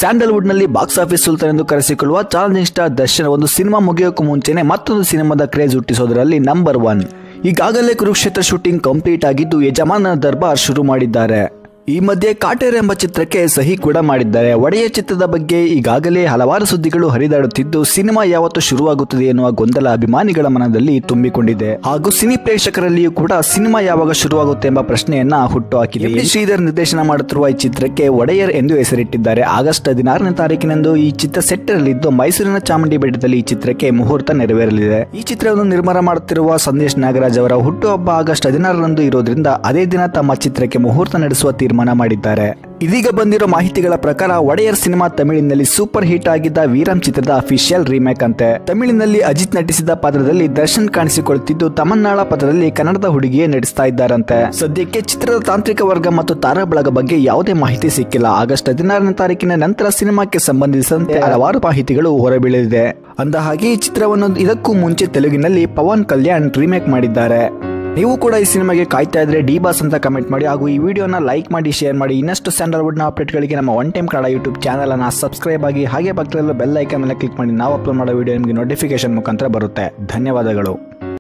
Sandalwood ನಲ್ಲಿ box office Sultan ಎಂದು ಕರೆಸಿಕೊಳ್ಳುವ challenging star Darshan ಒಂದು ಸಿನಿಮಾ ಮುಗಿಯೋಕ್ಕೂ ಮುಂಚೆನೆ ಮತ್ತೊಂದು ಸಿನಿಮಾದ ಕ್ರೇಜ್ ಹುಟ್ಟಿಸೋದರಲ್ಲಿ ನಂಬರ್ ಒನ್ ಈಗಾಗಲೇ ಕುರುಕ್ಷೇತ್ರ ಶೂಟಿಂಗ್ ಕಂಪ್ಲೀಟ್ ಆಗಿದ್ದು ಯಜಮಾನ ದರ್ಬಾರ್ ಶುರು ಮಾಡಿದ್ದಾರೆ ಈ ಮಧ್ಯೆ ಕಾಟೇರ್ ಎಂಬ ಚಿತ್ರಕ್ಕೆ ಸಹಿ ಕೂಡ ಮಾಡಿದ್ದಾರೆ ಒಡೆಯ ಚಿತ್ರದ ಬಗ್ಗೆ ಈಗಾಗಲೇ ಹಲವಾರು ಸುದ್ದಿಗಳು ಹರಿದಾಡುತ್ತಿದ್ದು ಸಿನಿಮಾ ಯಾವತ್ತು ಶುರುವಾಗುತ್ತದೆ ಎನ್ನುವ ಗೊಂದಲ ಅಭಿಮಾನಿಗಳ ಮನದಲ್ಲಿ ತುಂಬಿಕೊಂಡಿದೆ ಹಾಗೂ ಸಿನಿ ಪ್ರೇಕ್ಷಕರಲ್ಲಿಯೂ ಕೂಡ ಸಿನಿಮಾ ಯಾವಾಗ ಶುರುವಾಗುತ್ತೆ ಎಂಬ ಪ್ರಶ್ನೆಯನ್ನ ಹುಟ್ಟುಹಾಕಿದೆ ಎಂ. ಡಿ. ಶ್ರೀಧರ್ ನಿರ್ದೇಶನ ಮಾಡುತ್ತಿರುವ ಈ ಚಿತ್ರಕ್ಕೆ ಒಡೆಯರ್ ಎಂದು ಹೆಸರಿಟ್ಟಿದ್ದಾರೆ ಆಗಸ್ಟ್ ಹದಿನಾರನೇ ತಾರೀಕಿನಂದು ಈ ಚಿತ್ರ ಸೆಟ್ಟರಲ್ಲಿದ್ದು ಮೈಸೂರಿನ ಚಾಮುಂಡಿ ಬೆಟ್ಟದಲ್ಲಿ ಈ ಚಿತ್ರಕ್ಕೆ ಮುಹೂರ್ತ ನೆರವೇರಲಿದೆ ಈ ಚಿತ್ರವನ್ನು ನಿರ್ಮಾಣ ಮಾಡುತ್ತಿರುವ ಸಂದೇಶ್ ನಾಗರಾಜ್ ಅವರ ಹುಟ್ಟುಹಬ್ಬ ಆಗಸ್ಟ್ ಹದಿನಾರರಂದು ಇರೋದ್ರಿಂದ ಅದೇ ದಿನ ತಮ್ಮ ಚಿತ್ರಕ್ಕೆ ಮುಹೂರ್ತ ನಡೆಸುವ ತೀರ್ಮಾನ ಮಾಡಿದ್ದಾರೆ ಇದೀಗ ಬಂದಿರೋ ಮಾಹಿತಿಗಳ ಪ್ರಕಾರ ಒಡೆಯರ್ ಸಿನಿಮಾ ತಮಿಳಿನಲ್ಲಿ ಸೂಪರ್ ಹಿಟ್ ಆಗಿದ್ದ ವೀರಂ ಚಿತ್ರದ ಅಫಿಷಿಯಲ್ ರೀಮೇಕ್ ಅಂತೆ ತಮಿಳಿನಲ್ಲಿ ಅಜಿತ್ ನಟಿಸಿದ ಪಾತ್ರದಲ್ಲಿ ದರ್ಶನ್ ಕಾಣಿಸಿಕೊಳ್ಳುತ್ತಿದ್ದು ತಮನ್ನಾಳ ಪದದಲ್ಲಿ ಕನ್ನಡದ ಹುಡುಗಿಯೇ ನಟಿಸ್ತಾ ಇದ್ದಾರಂತೆ ಸದ್ಯಕ್ಕೆ ಚಿತ್ರದ ತಾಂತ್ರಿಕ ವರ್ಗ ಮತ್ತು ತಾರಾ ಬಳಗ ಬಗ್ಗೆ ಯಾವುದೇ ಮಾಹಿತಿ ಸಿಕ್ಕಿಲ್ಲ ಆಗಸ್ಟ್ ಹದಿನಾರನೇ ತಾರೀಕಿನ ನಂತರ ಸಿನಿಮಾಕ್ಕೆ ಸಂಬಂಧಿಸಿದಂತೆ ಹಲವಾರು ಮಾಹಿತಿಗಳು ಹೊರಬೀಳಲಿದೆ ಅಂದ ಹಾಗೆ ಈ ಚಿತ್ರವನ್ನು ಇದಕ್ಕೂ ಮುಂಚೆ ತೆಲುಗಿನಲ್ಲಿ ಪವನ್ ಕಲ್ಯಾಣ್ ರೀಮೇಕ್ ಮಾಡಿದ್ದಾರೆ ನೀವು ಕೂಡ ಈ ಸಿನಿಮಾಗೆ ಕಾಯ್ತಾ ಇದ್ರೆ ಡಿ ಬಾಸ್ ಅಂತ ಕಮೆಂಟ್ ಮಾಡಿ ಹಾಗೂ ಈ ವಿಡಿಯೋನ ಲೈಕ್ ಮಾಡಿ ಶೇರ್ ಮಾಡಿ ಇನ್ನಷ್ಟು ಸ್ಯಾಂಡಲ್ವುಡ್ನ ಅಪ್ಡೇಟ್ಗಳಿಗೆ ನಮ್ಮ one time Kannada YouTube channel ಅನ್ನ ಸಬ್ಸ್ಕ್ರೈಬ್ ಆಗಿ ಹಾಗೆ ಪಕ್ಕದಲ್ಲೂ ಬೆಲ್ ಐಕನ್ ಮೇಲೆ ಕ್ಲಿಕ್ ಮಾಡಿ ನಾವು ಅಪ್ಲೋಡ್ ಮಾಡೋ ವಿಡಿಯೋ ನಿಮಗೆ ನೋಟಿಫಿಕೇಶನ್ ಮುಖಾಂತರ ಬರುತ್ತೆ ಧನ್ಯವಾದಗಳು